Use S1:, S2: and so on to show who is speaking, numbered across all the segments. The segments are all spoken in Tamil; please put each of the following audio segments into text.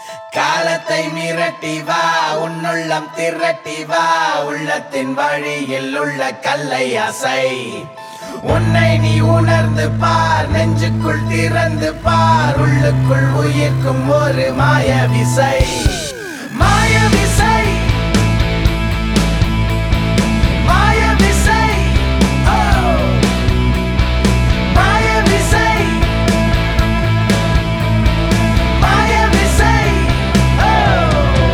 S1: காலத்தை மிரட்டி வா உன்னுள்ளம் திரட்டி வா உள்ளத்தின் வழியில் உள்ள கல்லை அசை உன்னை நீ உணர்ந்து பார் நெஞ்சுக்குள் திறந்து பார் உள்ளுக்குள் உயிர்க்கும் ஒரு மாய விசை மாய விசை மாய விசை oh. மாய விசை மாய விசை oh.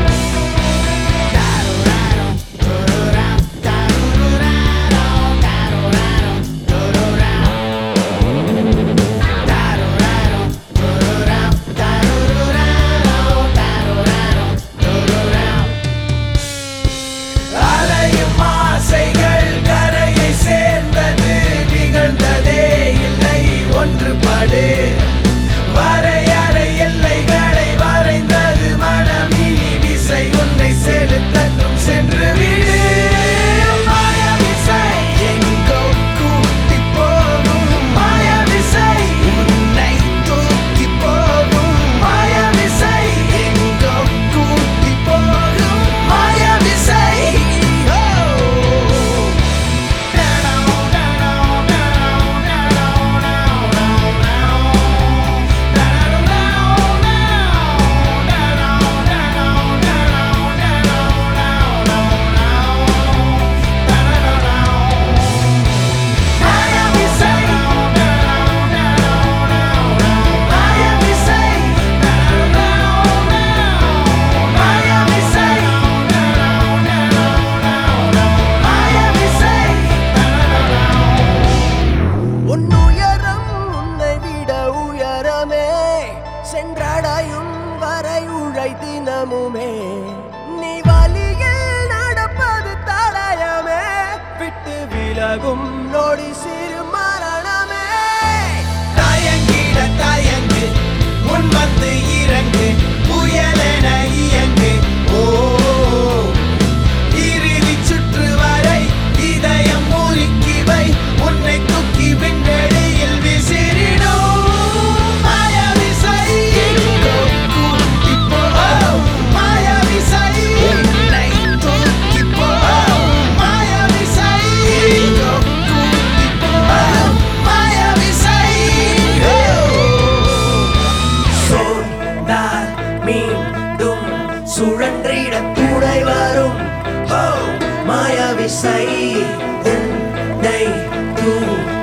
S1: அலையும் ஆசைகள் கரையை சேர்ந்தது நிகழ்ந்ததே இல்லை ஒன்றுபடு வரையறை எல்லைகளை வரைந்தது மனம் இனி விசை உன்னை செலுத்தட்டும் சென்று விடு மாய விசை எங்கோ கூட்டி போகும் மாய விசை உன்னை தூக்கி போகும் மாய விசை எங்கோ கூட்டி போகும் மாய விசை மாய விசை மாய விசை மாய விசை மாய விசை
S2: உன் உயரம் உன்னை விட உயரமே சென்றடையும் வரை உழை தினமுமே நீ வழியில் நடப்பது தடயமே விட்டு விலகும் நொடி சிறு மரணமே
S1: தயங்கிட தயங்கு முன் வந்து இறங்கு புயலென இயங்கு ஓ இறுதி சுற்று வரை இதயம் முறுக்கி வை உன்னை தூக்கி விண்வெளியில் விசிறிடும் மாய விசை எங்கோ கூட்டி போ மாய விசை உன்னை தூக்கி போ மாய விசை எங்கோ கூட்டி போ மாய விசை சொன்னால் மீண்டும் சுழன்றிட துணை வரும் ஓ மாய விசை உன்னை தூ